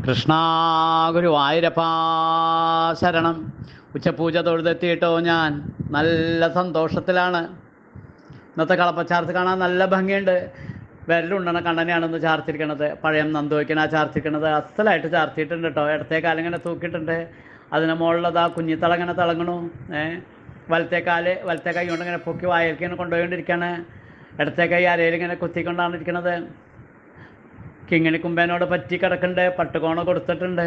കൃഷ്ണ ഗുരുവായൂരപ്പാ ശരണം ഉച്ചപൂജ തൊഴുതെത്തിയിട്ടോ ഞാൻ നല്ല സന്തോഷത്തിലാണ് ഇന്നത്തെ കളപ്പച്ചാർത്ത് കാണാൻ നല്ല ഭംഗിയുണ്ട് വിരലുണ്ടണ കണ്ണനെയാണെന്ന് ചാർത്തിരിക്കണത് പഴയം നന്ദുവയ്ക്കണ ചാർത്തിരിക്കണത് അസലായിട്ട് ചാർത്തിയിട്ടുണ്ട് കേട്ടോ ഇടത്തെ കാലിങ്ങനെ തൂക്കിയിട്ടുണ്ട് അതിന് മുകളിലത് ആ കുഞ്ഞിത്തള ഇങ്ങനെ തിളങ്ങണു ഏ വലത്തെ കാല് വലത്തെ കൈ കൊണ്ട് ഇങ്ങനെ പൊക്കി വായൽക്ക് ഇങ്ങനെ കൊണ്ടുപോയിക്കൊണ്ടിരിക്കുകയാണ് ഇടത്തെ കൈ അരയിൽ ഇങ്ങനെ കുത്തിക്കൊണ്ടാണ് ഇരിക്കണത് കിങ്ങിണി കുമ്പേനോട് പറ്റി കിടക്കുന്നുണ്ട് പട്ടുകോണ കൊടുത്തിട്ടുണ്ട്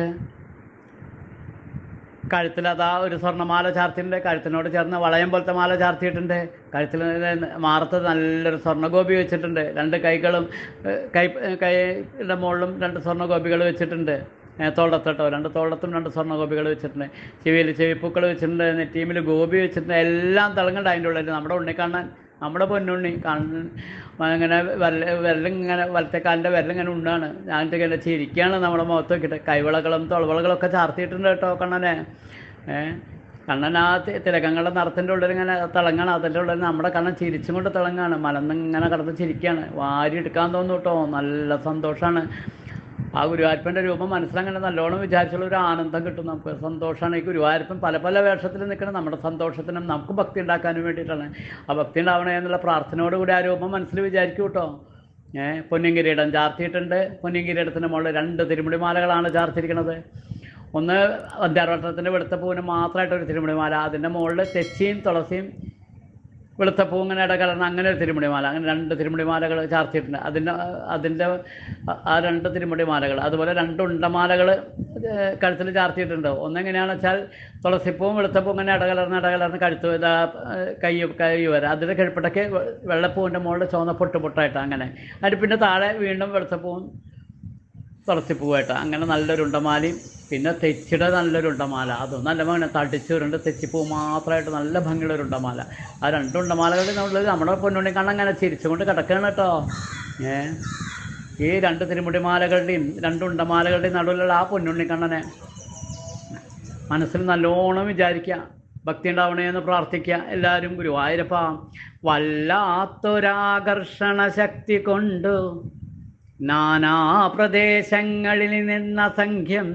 കഴുത്തിൽ അതാ ഒരു സ്വർണ്ണമാല ചാർത്തിയിട്ടുണ്ട് കഴുത്തിനോട് ചേർന്ന് വളയം പോലത്തെ മാല ചാർത്തിയിട്ടുണ്ട് കഴുത്തിൽ മാറത്ത് നല്ലൊരു സ്വർണ്ണഗോപി വെച്ചിട്ടുണ്ട് രണ്ട് കൈകളും ഏഹ്, കൈ കൈയുടെ മുകളിലും രണ്ട് സ്വർണ്ണഗോപികൾ വെച്ചിട്ടുണ്ട് ഏഹ്, തോളത്തട്ടോ രണ്ട് തോളത്തും രണ്ട് സ്വർണ്ണഗോപികൾ വെച്ചിട്ടുണ്ട് ചെവിയിൽ ചെവിപ്പൂക്കൾ വെച്ചിട്ടുണ്ട് നെറ്റീമിൽ ഗോപി വെച്ചിട്ടുണ്ട് എല്ലാം തിളങ്ങുന്നുണ്ട് അതിൻ്റെ ഉള്ളിൽ നമ്മുടെ ഉണ്ണി കാണാൻ നമ്മുടെ പൊന്നുണ്ണി കാണുന്ന ഇങ്ങനെ വിരൽ വിരലിങ്ങനെ വലത്തെ കാലിൻ്റെ വിരലിങ്ങനെ ഉണ്ണാണ് ഞാനിട്ട് ഇങ്ങനെ ചിരിക്കുകയാണ് നമ്മുടെ മുഖത്ത് നോക്കിയിട്ട് കൈവളകളും തൊളവളകളും ഒക്കെ ചാർത്തിയിട്ടുണ്ട് കേട്ടോ കണ്ണനെ ഏ കണ്ണൻ ആ തി- തിലകങ്ങളുടെ നിറത്തിൻ്റെ ഉള്ളിൽ ഇങ്ങനെ തിളങ്ങാണ് അതിൻ്റെ ഉള്ളിൽ നമ്മുടെ കണ്ണൻ ചിരിച്ചും കൊണ്ട് തിളങ്ങാണ് മലന്ന് ഇങ്ങനെ കിടന്ന് ചിരിക്കുകയാണ് വാരി എടുക്കാൻ തോന്നും കേട്ടോ നല്ല സന്തോഷമാണ് ആ ഗുരുവായൂരപ്പൻ്റെ രൂപം മനസ്സിലങ്ങനെ നല്ലോണം വിചാരിച്ചുള്ള ഒരു ആനന്ദം കിട്ടും നമുക്ക് സന്തോഷമാണ് ഈ ഗുരുവായൂരപ്പൻ പല പല വേഷത്തിൽ നിൽക്കണം നമ്മുടെ സന്തോഷത്തിനും നമുക്ക് ഭക്തി ഉണ്ടാക്കാനും വേണ്ടിയിട്ടാണ് ആ ഭക്തി ഉണ്ടാവണേ എന്നുള്ള പ്രാർത്ഥനയോട് കൂടി ആ രൂപം മനസ്സിൽ വിചാരിക്കും കേട്ടോ ഏഹ് പൊന്നിങ്കിരീടം ചാർത്തിയിട്ടുണ്ട് പൊന്നിങ്കിരീടത്തിൻ്റെ മുകളിൽ രണ്ട് തിരുമുടി മാലകളാണ് ചാർത്തിരിക്കുന്നത് ഒന്ന് വന്ധ്യാർവട്ടത്തിൻ്റെ വെളുത്ത പൂവിന് മാത്രമായിട്ട് ഒരു തിരുമുടി മാല അതിൻ്റെ മുകളിൽ തെച്ചിയും തുളസിയും വെളുത്ത പൂ ഇങ്ങനെ ഇടകലർന്ന അങ്ങനെ ഒരു തിരുമുടി മാല അങ്ങനെ രണ്ട് തിരുമുടി മാലകൾ ചാർത്തിയിട്ടുണ്ട് അതിൻ്റെ അതിൻ്റെ ആ രണ്ട് തിരുമുടി മാലകൾ അതുപോലെ രണ്ട് ഉണ്ടമാലകൾ കഴുത്തിൽ ചാർത്തിയിട്ടുണ്ട് ഒന്നെങ്ങനെയാണെന്ന് വെച്ചാൽ തുളസിപ്പൂവും വെളുത്തപ്പൂ ഇങ്ങനെ ഇടകലർന്ന് ഇടകലർന്ന് കഴുത്ത് ഇതാ കൈ കൈ വരെ അതിൻ്റെ കിഴപ്പിടയ്ക്ക് വെള്ളപ്പൂവിൻ്റെ മുകളിൽ ചുവന്ന പൊട്ട് പൊട്ടായിട്ട് അങ്ങനെ അതിന് പിന്നെ താഴെ വീണ്ടും വെളുത്തപ്പൂവും തുളസിപ്പൂവായിട്ട് അങ്ങനെ നല്ലൊരു ഉണ്ടമാലയും പിന്നെ തെച്ചിയുടെ നല്ലൊരു ഉണ്ടമാല അതും നല്ല ഭംഗി തടിച്ചുരുണ്ട് തെച്ചിപ്പൂ മാത്രമായിട്ട് നല്ല ഭംഗിയുള്ള ഒരു ഉണ്ടമാല ആ രണ്ട് ഉണ്ടമാലകളുടെ ഉള്ളിൽ നമ്മുടെ പൊന്നുണ്ണി കണ്ണ അങ്ങനെ ചിരിച്ചുകൊണ്ട് കിടക്കുകയാണ് കേട്ടോ ഏ ഈ രണ്ട് തിരുമുടിമാലകളുടെയും രണ്ട് ഉണ്ടമാലകളുടെയും നടുവിലുള്ള ആ പൊന്നുണ്ണി കണ്ണനെ മനസ്സിൽ നല്ലോണം വിചാരിക്കുക ഭക്തി ഉണ്ടാവണേ എന്ന് പ്രാർത്ഥിക്കുക എല്ലാവരും ഗുരുവായൂരപ്പ വല്ലാത്തൊരാകർഷണ ശക്തി കൊണ്ടു നാനാ പ്രദേശങ്ങളിൽ നിന്ന സംഖ്യം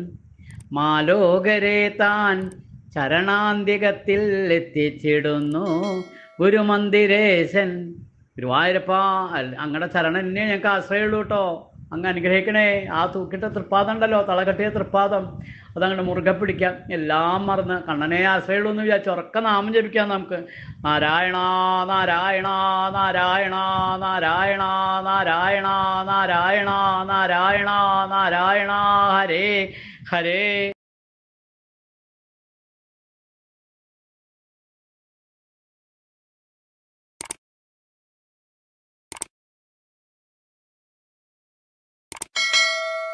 മാലോകരെ താൻ ചരണാന്തികത്തിൽ എത്തിച്ചിടുന്നു ഗുരുമന്ദിരേശൻ ഗുരുവായൂരപ്പ അങ്ങടെ ചരണം തന്നെ ഞങ്ങൾക്ക് ആശ്രയമുള്ളൂ കേട്ടോ അങ്ങ് അനുഗ്രഹിക്കണേ ആ തൂക്കിട്ട തൃപ്പാദം ഉണ്ടല്ലോ തളകെട്ടിയ തൃപ്പാദം അതങ്ങോട്ട് മുറുകെ പിടിക്കാം എല്ലാം മറന്ന് കണ്ണനെ ആശ്രയമുള്ളൂ എന്ന് വിചാരിച്ചു ഉറക്ക നാമം ജപിക്കാം നമുക്ക് നാരായണ നാരായണ നാരായണ നാരായണ നാരായണ നാരായണ നാരായണ നാരായണ ഹരേ ഹരേ